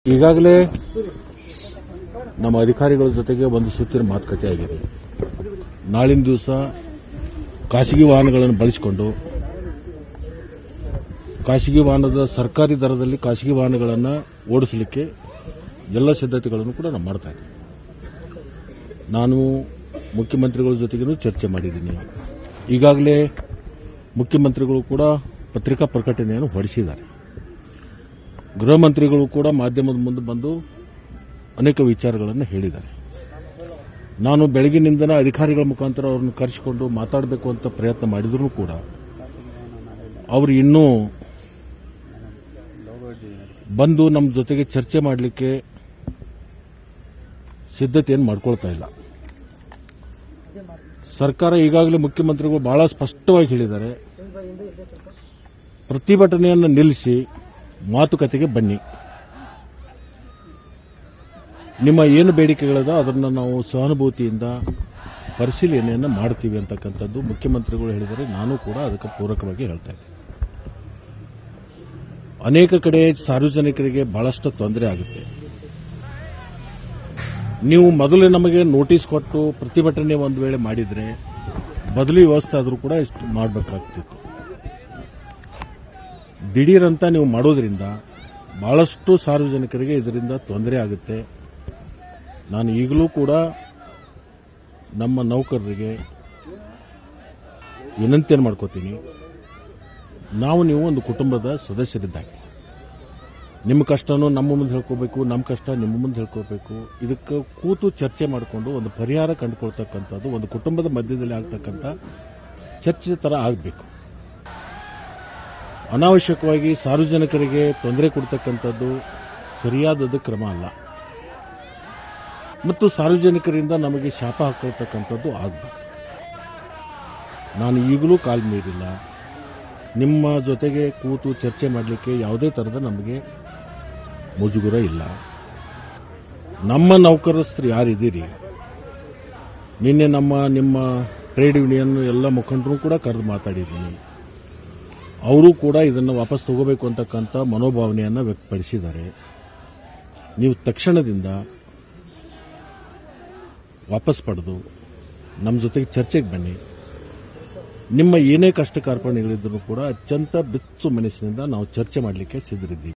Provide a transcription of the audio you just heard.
ಈಗಾಗಲೇ ನಮ್ಮ ಅಧಿಕಾರಿಗಳ ಜೊತೆಗೆ ಒಂದು ಸುತ್ತಿನ ಮಾತುಕತೆ ಆಗಿದೆ ನಾಳಿನ ದಿವಸ ಖಾಸಗಿ ವಾಹನಗಳನ್ನು ಬಳಸಿಕೊಂಡು ಖಾಸಗಿ ವಾಹನದ ಸರ್ಕಾರಿ ದರದಲ್ಲಿ ಖಾಸಗಿ ವಾಹನಗಳನ್ನು ಓಡಿಸಲಿಕ್ಕೆ ಎಲ್ಲ ಸಿದ್ಧತೆಗಳನ್ನು ಕೂಡ ನಾವು ಮಾಡ್ತಾ ಇದ್ದೀವಿ ನಾನು ಮುಖ್ಯಮಂತ್ರಿಗಳ ಜೊತೆಗೂ ಚರ್ಚೆ ಮಾಡಿದ್ದೀನಿ ಈಗಾಗಲೇ ಮುಖ್ಯಮಂತ್ರಿಗಳು ಕೂಡ ಪತ್ರಿಕಾ ಪ್ರಕಟಣೆಯನ್ನು ಹೊರಡಿಸಿದ್ದಾರೆ ಗೃಹ ಮಂತ್ರಿಗಳು ಕೂಡ ಮಾಧ್ಯಮದ ಮುಂದೆ ಬಂದು ಅನೇಕ ವಿಚಾರಗಳನ್ನು ಹೇಳಿದ್ದಾರೆ ನಾನು ಬೆಳಗಿನಿಂದನ ಅಧಿಕಾರಿಗಳ ಮುಖಾಂತರ ಅವ್ರನ್ನ ಕರೆಸಿಕೊಂಡು ಮಾತಾಡಬೇಕು ಅಂತ ಪ್ರಯತ್ನ ಮಾಡಿದ್ರು ಕೂಡ ಅವರು ಇನ್ನೂ ಬಂದು ನಮ್ಮ ಜೊತೆಗೆ ಚರ್ಚೆ ಮಾಡಲಿಕ್ಕೆ ಸಿದ್ಧತೆಯನ್ನು ಮಾಡ್ಕೊಳ್ತಾ ಇಲ್ಲ ಸರ್ಕಾರ ಈಗಾಗಲೇ ಮುಖ್ಯಮಂತ್ರಿಗಳು ಬಹಳ ಸ್ಪಷ್ಟವಾಗಿ ಹೇಳಿದ್ದಾರೆ ಪ್ರತಿಭಟನೆಯನ್ನು ನಿಲ್ಲಿಸಿ ಮಾತುಕತೆಗೆ ಬನ್ನಿ ನಿಮ್ಮ ಏನು ಬೇಡಿಕೆಗಳದ ಅದನ್ನು ನಾವು ಸಹಾನುಭೂತಿಯಿಂದ ಪರಿಶೀಲನೆಯನ್ನು ಮಾಡ್ತೀವಿ ಅಂತಕ್ಕಂಥದ್ದು ಮುಖ್ಯಮಂತ್ರಿಗಳು ಹೇಳಿದರೆ ನಾನು ಕೂಡ ಅದಕ್ಕೆ ಪೂರಕವಾಗಿ ಹೇಳ್ತಾ ಇದ್ದೀನಿ ಅನೇಕ ಕಡೆ ಸಾರ್ವಜನಿಕರಿಗೆ ಬಹಳಷ್ಟು ತೊಂದರೆ ಆಗುತ್ತೆ ನೀವು ಮೊದಲೇ ನಮಗೆ ನೋಟಿಸ್ ಕೊಟ್ಟು ಪ್ರತಿಭಟನೆ ಒಂದು ವೇಳೆ ಮಾಡಿದರೆ ಬದಲಿ ವ್ಯವಸ್ಥೆ ಆದರೂ ಕೂಡ ಇಷ್ಟು ಮಾಡಬೇಕಾಗ್ತಿತ್ತು ದಿಢೀರಂತ ನೀವು ಮಾಡೋದ್ರಿಂದ ಬಹಳಷ್ಟು ಸಾರ್ವಜನಿಕರಿಗೆ ಇದರಿಂದ ತೊಂದರೆ ಆಗುತ್ತೆ ನಾನು ಈಗಲೂ ಕೂಡ ನಮ್ಮ ನೌಕರರಿಗೆ ವಿನಂತಿಯನ್ನು ಮಾಡ್ಕೋತೀನಿ ನಾವು ನೀವು ಒಂದು ಕುಟುಂಬದ ಸದಸ್ಯರಿದ್ದಾಗೆ ನಿಮ್ಮ ಕಷ್ಟನೂ ನಮ್ಮ ಮುಂದೆ ಹೇಳ್ಕೋಬೇಕು ನಮ್ಮ ಕಷ್ಟ ನಿಮ್ಮ ಮುಂದೆ ಹೇಳ್ಕೋಬೇಕು ಇದಕ್ಕೆ ಕೂತು ಚರ್ಚೆ ಮಾಡಿಕೊಂಡು ಒಂದು ಪರಿಹಾರ ಕಂಡುಕೊಳ್ತಕ್ಕಂಥದ್ದು ಒಂದು ಕುಟುಂಬದ ಮಧ್ಯದಲ್ಲಿ ಆಗ್ತಕ್ಕಂಥ ಚರ್ಚೆ ಥರ ಆಗಬೇಕು ಅನಾವಶ್ಯಕವಾಗಿ ಸಾರ್ವಜನಿಕರಿಗೆ ತೊಂದರೆ ಕೊಡ್ತಕ್ಕಂಥದ್ದು ಸರಿಯಾದದ್ದು ಕ್ರಮ ಅಲ್ಲ ಮತ್ತು ಸಾರ್ವಜನಿಕರಿಂದ ನಮಗೆ ಶಾಪ ಹಾಕೊಳ್ತಕ್ಕಂಥದ್ದು ಆಗಬೇಕು ನಾನು ಈಗಲೂ ಕಾಲ್ ಮೀರಿಲ್ಲ ನಿಮ್ಮ ಜೊತೆಗೆ ಕೂತು ಚರ್ಚೆ ಮಾಡಲಿಕ್ಕೆ ಯಾವುದೇ ಥರದ ನಮಗೆ ಮುಜುಗುರ ಇಲ್ಲ ನಮ್ಮ ನೌಕರಸ್ಥರು ಯಾರಿದ್ದೀರಿ ನಿನ್ನೆ ನಮ್ಮ ನಿಮ್ಮ ಟ್ರೇಡ್ ಯೂನಿಯನ್ ಎಲ್ಲ ಮುಖಂಡರು ಕೂಡ ಕರೆದು ಮಾತಾಡಿದ್ದೀನಿ ಅವರು ಕೂಡ ಇದನ್ನು ವಾಪಸ್ ತಗೋಬೇಕು ಅಂತಕ್ಕಂಥ ಮನೋಭಾವನೆಯನ್ನು ವ್ಯಕ್ತಪಡಿಸಿದ್ದಾರೆ ನೀವು ತಕ್ಷಣದಿಂದ ವಾಪಸ್ ಪಡೆದು ನಮ್ಮ ಜೊತೆಗೆ ಚರ್ಚೆಗೆ ಬನ್ನಿ ನಿಮ್ಮ ಏನೇ ಕಷ್ಟ ಕಾರ್ಪಣ್ಯಗಳಿದ್ದರೂ ಕೂಡ ಅತ್ಯಂತ ಬಿಚ್ಚು ಮನಸ್ಸಿನಿಂದ ನಾವು ಚರ್ಚೆ ಮಾಡಲಿಕ್ಕೆ ಸಿದ್ಧರಿದ್ದೀವಿ